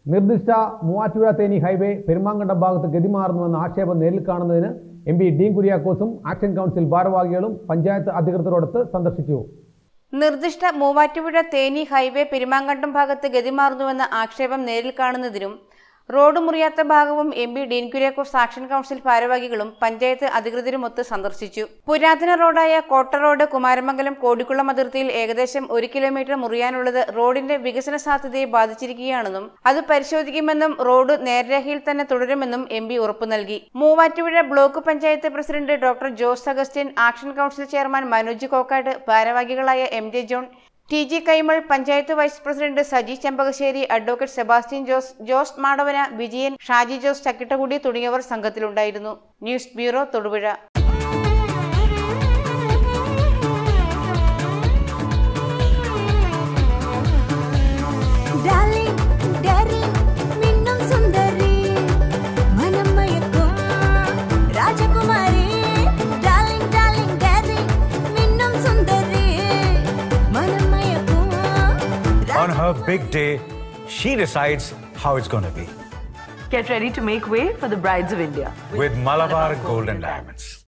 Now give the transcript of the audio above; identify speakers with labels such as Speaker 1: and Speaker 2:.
Speaker 1: നിർദ്ദിഷ്ട മൂവാറ്റുപുഴ തേനി ഹൈവേ പെരുമാങ്കണ്ടം ഭാഗത്ത് ഗതിമാറുന്നുവെന്ന ആക്ഷേപം നേരിൽ കാണുന്നതിന് എം പി ഡീൻ കുര്യാക്കോസും ആക്ഷൻ കൗൺസിൽ ഭാരവാഹികളും പഞ്ചായത്ത് അധികൃതരോടൊത്ത് സന്ദർശിച്ചു
Speaker 2: നിർദ്ദിഷ്ട മൂവാറ്റുപുഴ തേനി ഹൈവേ പെരുമാങ്കണ്ടം ഭാഗത്ത് ഗതിമാറുന്നുവെന്ന ആക്ഷേപം നേരിൽ കാണുന്നതിനും റോഡ് മുറിയാത്ത ഭാഗവും M P Dean Kuriakose action council ഭാരവാഹികളും പഞ്ചായത്ത് അധികൃതരുമൊത്ത് സന്ദർശിച്ചു പുരാതന റോഡായ കോട്ട റോഡ് കുമാരമംഗലം കോടിക്കുളം അതിർത്തിയിൽ ഏകദേശം ഒരു കിലോമീറ്റർ മുറിയാനുള്ളത് റോഡിന്റെ വികസന സാധ്യതയെ ബാധിച്ചിരിക്കുകയാണെന്നും അത് പരിശോധിക്കുമെന്നും റോഡ് നേർരേഖയിൽ തന്നെ തുടരുമെന്നും എം പി ഉറപ്പു നൽകി Muvattupuzha block panchayat president doctor Jose Augustine action council chairman Manoj Kokkad ഭാരവാഹികളായ M J John T G Kaimal panchayat vice president Saji Chembakassery advocate Sebastian Jose Jose Madavana Vijayan Shaji Jose Chakkittakudy തുടങ്ങിയവർ സംഘത്തിലുണ്ടായിരുന്നു news bureau Thodupuzha
Speaker 3: Darling, darling, മിന്നും സുന്ദരി മനം മയക്കും രാജകുമാരി Darling, darling, darling, മിന്നും സുന്ദരി മനം മയക്കും
Speaker 4: On her big day, she decides how it's going to be
Speaker 5: Get ready to make way for the brides of India.
Speaker 4: with Malabar Golden Diamonds.